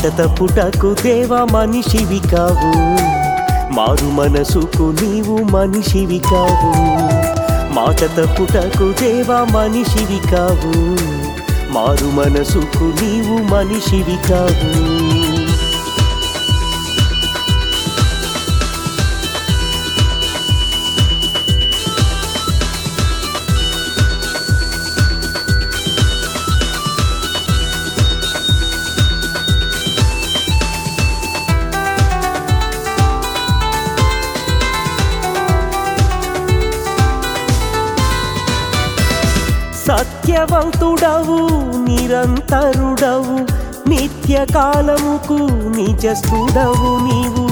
మాట తప్పుటకు దేవా మనిషివి కావు మారు మనసుకు నీవు మనిషివి కావు మాట తప్పుటకు దేవా మనిషివి కావు మారు మనసుకు నీవు మనిషివి కావు సత్యవంతుడవు నిరంతరుడవు నిత్య కాలముకు నిజస్థుడవు నీవు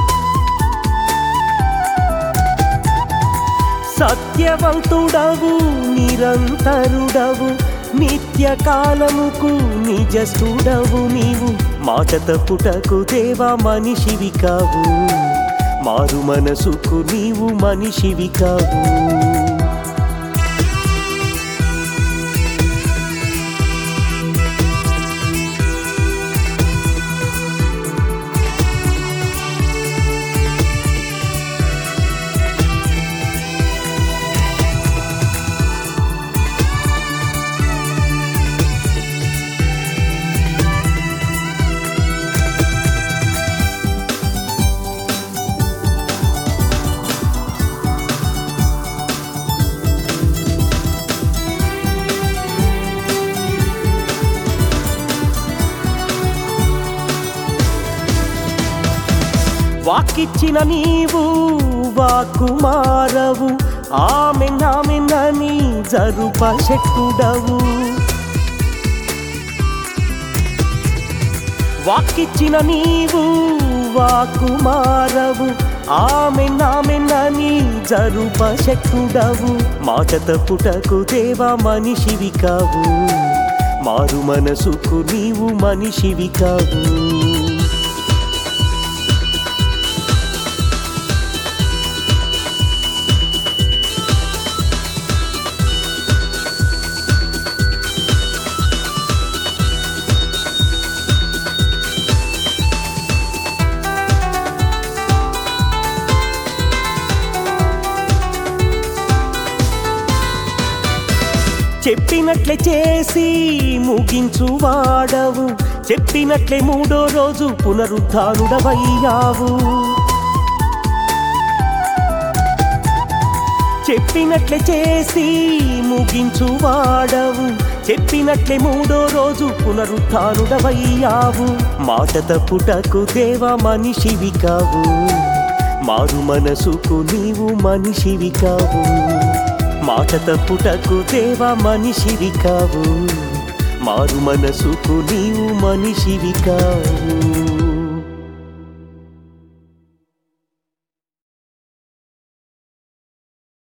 సత్యవంతుడవు నిరంతరుడవు నిత్య కాలముకు నిజస్థుడవు నీవు మాట తప్పుటకు దేవా మనిషివి కావు మారు మనసుకు నీవు మనిషివి కావు వాకిచ్చిన నీవు వాకు మారవు ఆమె నామెనని జరుప శక్తుడవు వాకిచ్చిన నీవు వాకు మారవు ఆమె నామెనని జరుప శక్తుడవు మాట తప్పుటకు దేవా మనిషివి కావు మారు మనసుకు నీవు మనిషివి కావు చెప్పినట్లే చేసి ముగించు వాడవు చెప్పినట్లే మూడో రోజు పునరుద్ధానుడవయ్యావు చెప్పినట్లే చేసి ముగించు వాడవు చెప్పినట్లే మూడో రోజు పునరుద్ధానుడవయ్యావు మాట తప్పుటకు దేవా మనిషివి కావు మారు మనసుకు నీవు మనిషివి కావు మాట తప్పుటకు దేవా మనిషివి కావు మారు మనసుకు నీవు మనిషివి కావు